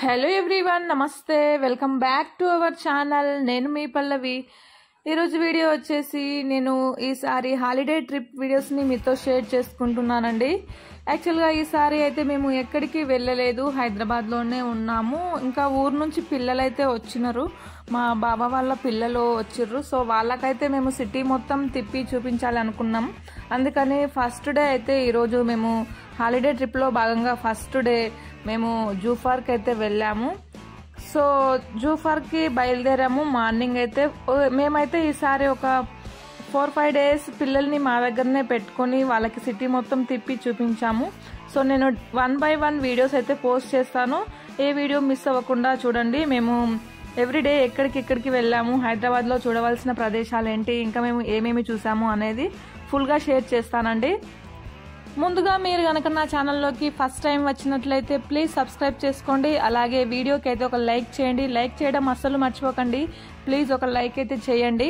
hello everyone నమస్తే welcome back to our channel నేను మీ పల్లవి ఈరోజు వీడియో వచ్చేసి నేను ఈసారి హాలిడే ట్రిప్ వీడియోస్ని మీతో షేర్ చేసుకుంటున్నానండి యాక్చువల్గా ఈసారి అయితే మేము ఎక్కడికి వెళ్ళలేదు హైదరాబాద్లోనే ఉన్నాము ఇంకా ఊరు నుంచి పిల్లలైతే వచ్చినారు మా బాబా వాళ్ళ పిల్లలు వచ్చిర్రు సో వాళ్ళకైతే మేము సిటీ మొత్తం తిప్పి చూపించాలి అనుకున్నాం అందుకని ఫస్ట్ డే అయితే ఈరోజు మేము హాలిడే ట్రిప్లో భాగంగా ఫస్ట్ డే మేము జూ పార్క్ అయితే వెళ్ళాము సో జూ పార్క్కి బయలుదేరాము మార్నింగ్ అయితే ఓ, మేమైతే ఈసారి ఒక ఫోర్ ఫైవ్ డేస్ పిల్లల్ని మా దగ్గరనే పెట్టుకొని వాళ్ళకి సిటీ మొత్తం తిప్పి చూపించాము సో నేను వన్ బై వన్ వీడియోస్ అయితే పోస్ట్ చేస్తాను ఏ వీడియో మిస్ అవ్వకుండా చూడండి మేము ఎవ్రీడే ఎక్కడికి ఎక్కడికి వెళ్ళాము హైదరాబాద్లో చూడవలసిన ప్రదేశాలు ఏంటి ఇంకా మేము ఏమేమి చూసాము అనేది ఫుల్గా షేర్ చేస్తానండి ముందుగా మీరు కనుక నా ఛానల్లోకి ఫస్ట్ టైం వచ్చినట్లయితే ప్లీజ్ సబ్స్క్రైబ్ చేసుకోండి అలాగే వీడియోకి అయితే ఒక లైక్ చేయండి లైక్ చేయడం అస్సలు మర్చిపోకండి ప్లీజ్ ఒక లైక్ అయితే చేయండి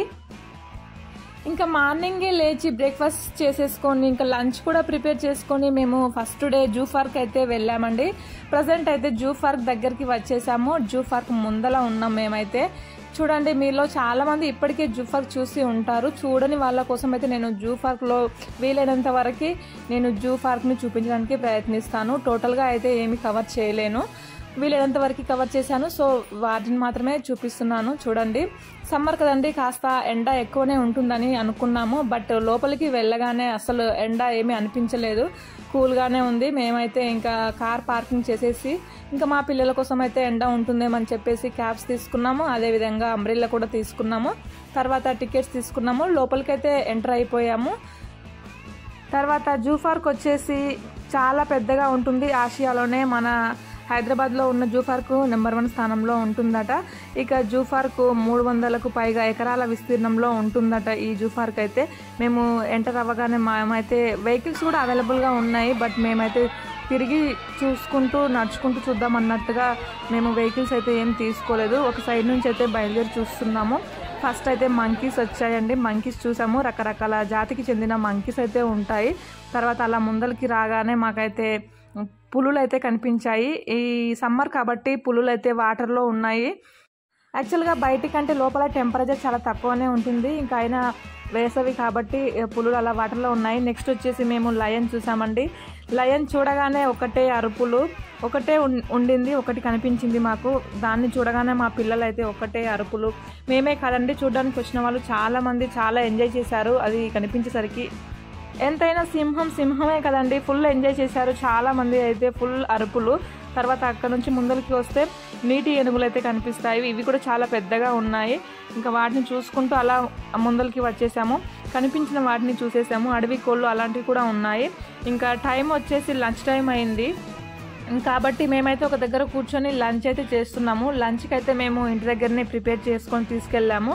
ఇంకా మార్నింగే లేచి బ్రేక్ఫాస్ట్ చేసేసుకొని ఇంకా లంచ్ కూడా ప్రిపేర్ చేసుకొని మేము ఫస్ట్ డే జూ పార్క్ అయితే వెళ్ళామండి ప్రజెంట్ అయితే జూ పార్క్ దగ్గరికి వచ్చేసాము జూ పార్క్ ముందల ఉన్నాం మేమైతే చూడండి మీలో చాలా మంది ఇప్పటికే జూ పార్క్ చూసి ఉంటారు చూడని వాళ్ళ కోసం అయితే నేను జూ పార్క్లో వీలైనంత వరకు నేను జూ పార్క్ని చూపించడానికి ప్రయత్నిస్తాను టోటల్గా అయితే ఏమి కవర్ చేయలేను వీలైనంత వరకు కవర్ చేశాను సో వాటిని మాత్రమే చూపిస్తున్నాను చూడండి సమ్మర్ కదండి కాస్త ఎండ ఎక్కువనే ఉంటుందని అనుకున్నాము బట్ లోపలికి వెళ్ళగానే అసలు ఎండ ఏమీ అనిపించలేదు కూల్గానే ఉంది మేమైతే ఇంకా కార్ పార్కింగ్ చేసేసి ఇంకా మా పిల్లల కోసం అయితే ఎండ ఉంటుందేమని చెప్పేసి క్యాబ్స్ తీసుకున్నాము అదేవిధంగా అంబ్రిల్లా కూడా తీసుకున్నాము తర్వాత టికెట్స్ తీసుకున్నాము లోపలికైతే ఎంటర్ అయిపోయాము తర్వాత జూ పార్క్ వచ్చేసి చాలా పెద్దగా ఉంటుంది ఆసియాలోనే మన హైదరాబాద్లో ఉన్న జూ పార్క్ నెంబర్ వన్ స్థానంలో ఉంటుందట ఇక జూ పార్క్ మూడు వందలకు పైగా ఎకరాల విస్తీర్ణంలో ఉంటుందట ఈ జూ పార్క్ అయితే మేము ఎంటర్ అవ్వగానే మేమైతే వెహికల్స్ కూడా అవైలబుల్గా ఉన్నాయి బట్ మేమైతే తిరిగి చూసుకుంటూ నడుచుకుంటూ చూద్దాం అన్నట్టుగా మేము వెహికల్స్ అయితే ఏం తీసుకోలేదు ఒక సైడ్ నుంచి అయితే బయలుదేరి చూస్తున్నాము ఫస్ట్ అయితే మంకీస్ వచ్చాయండి మంకీస్ చూసాము రకరకాల జాతికి చెందిన మంకీస్ అయితే ఉంటాయి తర్వాత అలా ముందలకి రాగానే మాకైతే పులులు అయితే కనిపించాయి ఈ సమ్మర్ కాబట్టి పులులు అయితే వాటర్లో ఉన్నాయి యాక్చువల్గా బయటికంటే లోపల టెంపరేచర్ చాలా తక్కువనే ఉంటుంది ఇంకా అయినా వేసవి కాబట్టి ఏ, పులులు అలా వాటర్లో ఉన్నాయి నెక్స్ట్ వచ్చేసి మేము లయన్ చూసామండి లయన్ చూడగానే ఒకటే అరుపులు ఒకటే ఉన్- ఉండింది ఒకటి కనిపించింది మాకు దాన్ని చూడగానే మా పిల్లలు అయితే ఒకటే అరుపులు మేమే కాదండి చూడడానికి వచ్చిన వాళ్ళు చాలా మంది చాలా ఎంజాయ్ చేశారు అది కనిపించేసరికి ఎంతైనా సింహం సింహమే కదండి ఫుల్ ఎంజాయ్ చేశారు చాలా మంది అయితే ఫుల్ అరుపులు తర్వాత అక్కడ నుంచి ముందరికి వస్తే నీటి ఏనుగులు అయితే కనిపిస్తాయి ఇవి కూడా చాలా పెద్దగా ఉన్నాయి ఇంకా వాటిని చూసుకుంటూ అలా ముందరికి వచ్చేసాము కనిపించిన వాటిని చూసేసాము అడవి కోళ్ళు అలాంటివి కూడా ఉన్నాయి ఇంకా టైం వచ్చేసి లంచ్ టైం అయింది కాబట్టి మేమైతే ఒక దగ్గర కూర్చొని లంచ్ అయితే చేస్తున్నాము లంచ్కి అయితే మేము ఇంటి దగ్గరనే ప్రిపేర్ చేసుకొని తీసుకెళ్ళాము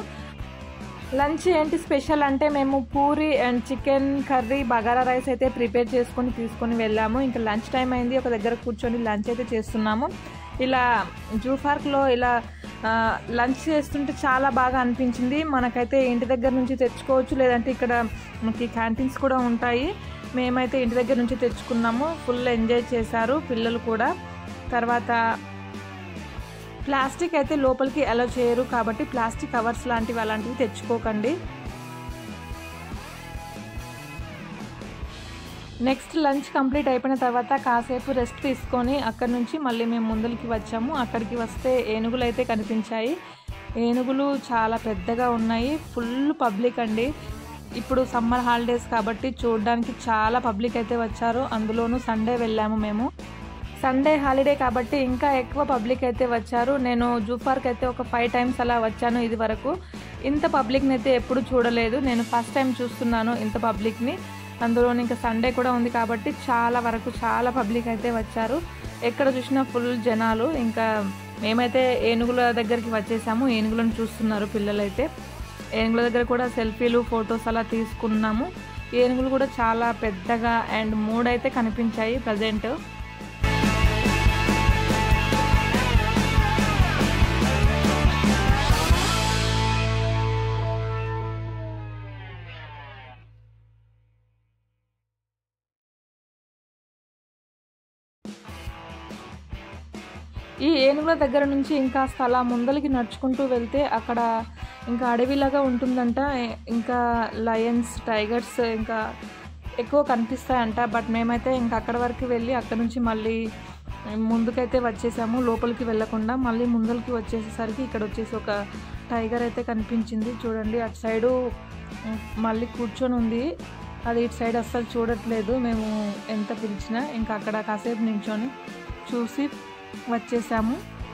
లంచ్ ఏంటి స్పెషల్ అంటే మేము puri and chicken curry bagara rice అయితే ప్రిపేర్ చేసుకొని తీసుకొని వెళ్ళాము ఇంకా లంచ్ టైం అయింది ఒక దగ్గర కూర్చొని లంచ్ అయితే చేస్తున్నాము ఇలా జూ పార్క్లో ఇలా ఆ, లంచ్ చేస్తుంటే చాలా బాగా అనిపించింది మనకైతే ఇంటి దగ్గర నుంచి తెచ్చుకోవచ్చు లేదంటే ఇక్కడ మనకి క్యాంటీన్స్ కూడా ఉంటాయి మేమైతే ఇంటి దగ్గర నుంచి తెచ్చుకున్నాము ఫుల్ ఎంజాయ్ చేశారు పిల్లలు కూడా తర్వాత ప్లాస్టిక్ అయితే లోపలికి అలో చేయరు కాబట్టి ప్లాస్టిక్ కవర్స్ లాంటివి అలాంటివి తెచ్చుకోకండి నెక్స్ట్ లంచ్ కంప్లీట్ అయిపోయిన తర్వాత కాసేపు రెస్ట్ తీసుకొని అక్కడ నుంచి మళ్ళీ మేము ముందులకి వచ్చాము అక్కడికి వస్తే ఏనుగులు అయితే కనిపించాయి ఏనుగులు చాలా పెద్దగా ఉన్నాయి ఫుల్ పబ్లిక్ అండి ఇప్పుడు సమ్మర్ హాలిడేస్ కాబట్టి చూడడానికి చాలా పబ్లిక్ అయితే వచ్చారు అందులోనూ సండే వెళ్ళాము మేము సండే హాలిడే కాబట్టి ఇంకా ఎక్కువ పబ్లిక్ అయితే వచ్చారు నేను జూ పార్క్ అయితే ఒక ఫైవ్ టైమ్స్ అలా వచ్చాను ఇది వరకు ఇంత పబ్లిక్ని అయితే ఎప్పుడు చూడలేదు నేను ఫస్ట్ టైం చూస్తున్నాను ఇంత పబ్లిక్ని అందులో ఇంకా సండే కూడా ఉంది కాబట్టి చాలా వరకు చాలా పబ్లిక్ అయితే వచ్చారు ఎక్కడ చూసినా ఫుల్ జనాలు ఇంకా మేమైతే ఏనుగుల దగ్గరికి వచ్చేసాము ఏనుగులను చూస్తున్నారు పిల్లలైతే ఏనుగుల దగ్గర కూడా సెల్ఫీలు ఫొటోస్ అలా తీసుకున్నాము ఏనుగులు కూడా చాలా పెద్దగా అండ్ మూడైతే కనిపించాయి ప్రజెంట్ ఈ ఏనుగుల దగ్గర నుంచి ఇంకా అలా ముందలకి నడుచుకుంటూ వెళ్తే అక్కడ ఇంకా అడవిలాగా ఉంటుందంట ఇంకా లయన్స్ టైగర్స్ ఇంకా ఎక్కువ కనిపిస్తాయంట బట్ మేమైతే ఇంకా అక్కడ వరకు వెళ్ళి అక్కడ నుంచి మళ్ళీ ముందుకైతే వచ్చేసాము లోపలికి వెళ్ళకుండా మళ్ళీ ముందరికి వచ్చేసేసరికి ఇక్కడ వచ్చేసి ఒక టైగర్ అయితే కనిపించింది చూడండి అటు సైడు మళ్ళీ కూర్చొని ఉంది అది ఇటు సైడ్ అస్సలు చూడట్లేదు మేము ఎంత పిలిచినా ఇంకా అక్కడ కాసేపు నించొని చూసి వచ్చేసాము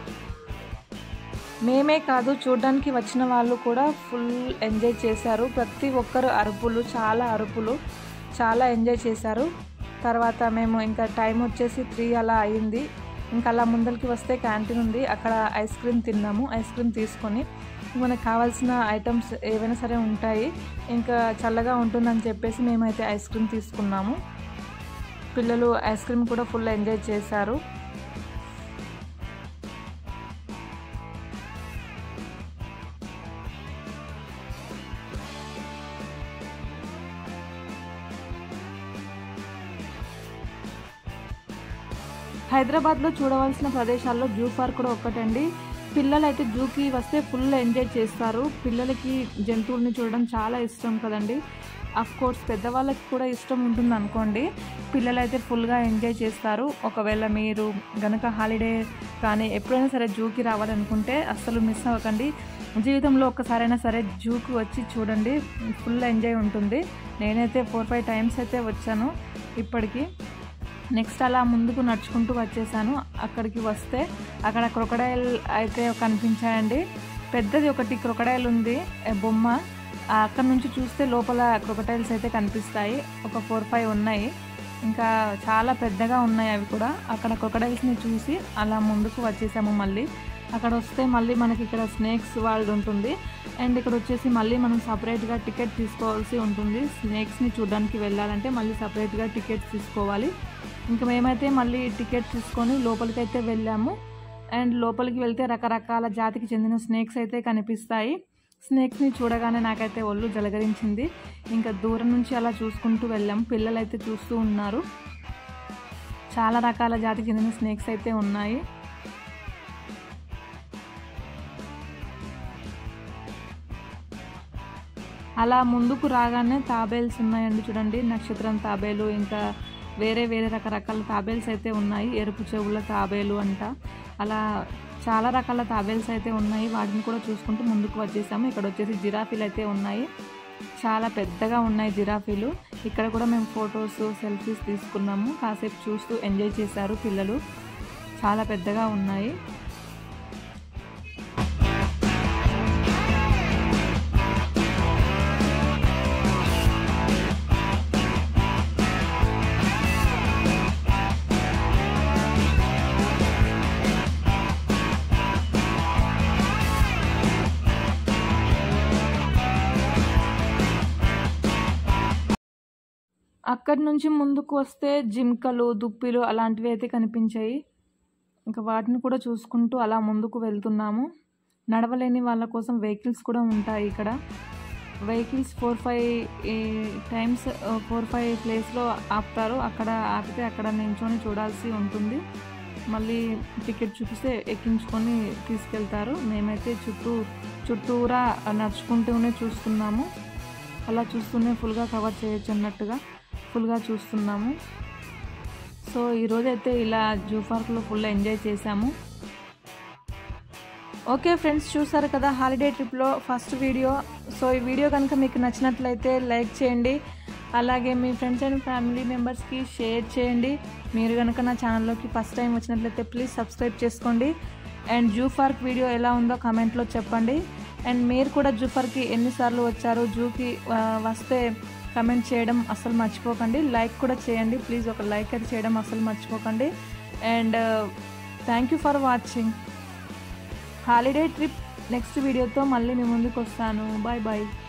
మేమే కాదు చూడడానికి వచ్చిన వాళ్ళు కూడా ఫుల్ ఎంజాయ్ చేశారు ప్రతి ఒక్కరు అరుపులు చాలా అరుపులు చాలా ఎంజాయ్ చేశారు తర్వాత మేము ఇంకా టైం వచ్చేసి త్రీ అలా అయింది ఇంకా అలా ముందరికి వస్తే క్యాంటీన్ ఉంది అక్కడ ఐస్ క్రీమ్ తిన్నాము ఐస్ క్రీమ్ తీసుకొని మనకు కావాల్సిన ఐటమ్స్ ఏవైనా సరే ఉంటాయి ఇంకా చల్లగా ఉంటుందని చెప్పేసి మేమైతే ఐస్ క్రీమ్ తీసుకున్నాము పిల్లలు ఐస్ క్రీమ్ కూడా ఫుల్ ఎంజాయ్ చేశారు హైదరాబాద్లో చూడవలసిన ప్రదేశాల్లో జూ పార్క్ కూడా ఒక్కటండి పిల్లలు అయితే జూకి వస్తే ఫుల్ ఎంజాయ్ చేస్తారు పిల్లలకి జంతువుల్ని చూడడం చాలా ఇష్టం కదండి అఫ్ కోర్స్ పెద్దవాళ్ళకి కూడా ఇష్టం ఉంటుంది అనుకోండి పిల్లలు అయితే ఫుల్గా ఎంజాయ్ చేస్తారు ఒకవేళ మీరు గనక హాలిడే కానీ ఎప్పుడైనా సరే జూకి రావాలనుకుంటే అస్సలు మిస్ అవ్వకండి జీవితంలో ఒక్కసారైనా సరే జూకి వచ్చి చూడండి ఫుల్ ఎంజాయ్ ఉంటుంది నేనైతే ఫోర్ ఫైవ్ టైమ్స్ అయితే వచ్చాను ఇప్పటికీ నెక్స్ట్ అలా ముందుకు నడుచుకుంటూ వచ్చేసాను అక్కడికి వస్తే అక్కడ క్రొకడైల్ అయితే కనిపించాయండి పెద్దది ఒకటి క్రొకడైల్ ఉంది ఏ బొమ్మ ఆ అక్కడ నుంచి చూస్తే లోపల క్రొకటైల్స్ అయితే కనిపిస్తాయి ఒక ఫోర్ ఫైవ్ ఉన్నాయి ఇంకా చాలా పెద్దగా ఉన్నాయి అవి కూడా అక్కడ క్రొకడైల్స్ని చూసి అలా ముందుకు వచ్చేసాము మళ్ళీ అక్కడ వస్తే మళ్ళీ మనకి ఇక్కడ స్నేక్స్ వాళ్ళు ఉంటుంది అండ్ ఇక్కడ వచ్చేసి మళ్ళీ మనం సపరేట్గా టికెట్ తీసుకోవాల్సి ఉంటుంది స్నేక్స్ని చూడడానికి వెళ్ళాలంటే మళ్ళీ సపరేట్గా టికెట్స్ తీసుకోవాలి ఇంకా మేమైతే మళ్ళీ టికెట్ తీసుకొని లోపలికి అయితే వెళ్ళాము అండ్ లోపలికి వెళ్తే రకరకాల జాతికి చెందిన స్నేక్స్ అయితే కనిపిస్తాయి స్నేక్స్ని చూడగానే నాకైతే ఒళ్ళు జలగరించింది ఇంకా దూరం నుంచి అలా చూసుకుంటూ వెళ్ళాం పిల్లలు అయితే చూస్తూ ఉన్నారు చాలా రకాల జాతికి చెందిన స్నేక్స్ అయితే ఉన్నాయి అలా ముందుకు రాగానే తాబేల్స్ ఉన్నాయండి చూడండి నక్షత్రం తాబేలు ఇంకా వేరే వేరే రకరకాల తాబేల్స్ అయితే ఉన్నాయి ఎరుపు చెవుల తాబేలు అంట అలా చాలా రకాల తాబేల్స్ అయితే ఉన్నాయి వాటిని కూడా చూసుకుంటూ ముందుకు వచ్చేసాము ఇక్కడ వచ్చేసి జిరాఫీలు అయితే ఉన్నాయి చాలా పెద్దగా ఉన్నాయి జిరాఫీలు ఇక్కడ కూడా మేము ఫొటోస్ సెల్ఫీస్ తీసుకున్నాము కాసేపు చూస్తూ ఎంజాయ్ చేశారు పిల్లలు చాలా పెద్దగా ఉన్నాయి అక్కడి నుంచి ముందుకు వస్తే జింకలు దుప్పిలు అలాంటివి అయితే కనిపించాయి ఇంకా వాటిని కూడా చూసుకుంటూ అలా ముందుకు వెళ్తున్నాము నడవలేని వాళ్ళ కోసం వెహికల్స్ కూడా ఉంటాయి ఇక్కడ vehicles four five times four five ప్లేస్లో ఆపుతారు అక్కడ ఆపితే అక్కడ నించొని చూడాల్సి ఉంటుంది మళ్ళీ టికెట్ చూపిస్తే ఎక్కించుకొని తీసుకెళ్తారు మేమైతే చుట్టూ చుట్టూరా నడుచుకుంటూనే చూస్తున్నాము అలా చూస్తూనే ఫుల్గా కవర్ చేయొచ్చు అన్నట్టుగా ఫుల్గా చూస్తున్నాము సో ఈరోజు అయితే ఇలా జూ పార్క్లో ఫుల్ ఎంజాయ్ చేశాము ఓకే ఫ్రెండ్స్ చూసారు కదా హాలిడే ట్రిప్లో ఫస్ట్ వీడియో సో ఈ వీడియో కనుక మీకు నచ్చినట్లయితే లైక్ చేయండి అలాగే మీ ఫ్రెండ్స్ అండ్ ఫ్యామిలీ మెంబర్స్కి షేర్ చేయండి మీరు కనుక నా ఛానల్లోకి ఫస్ట్ టైం వచ్చినట్లయితే ప్లీజ్ సబ్స్క్రైబ్ చేసుకోండి అండ్ జూ పార్క్ వీడియో ఎలా ఉందో కామెంట్లో చెప్పండి అండ్ మీరు కూడా జూ పార్క్కి ఎన్నిసార్లు వచ్చారు జూకి ఆ, వస్తే కమెంట్ చేయడం అస్సలు మర్చిపోకండి లైక్ కూడా చేయండి ప్లీజ్ ఒక లైక్ అయితే చేయడం అస్సలు మర్చిపోకండి and thank you for watching holiday trip next వీడియోతో మళ్ళీ మీ ముందుకు వస్తాను బాయ్ బాయ్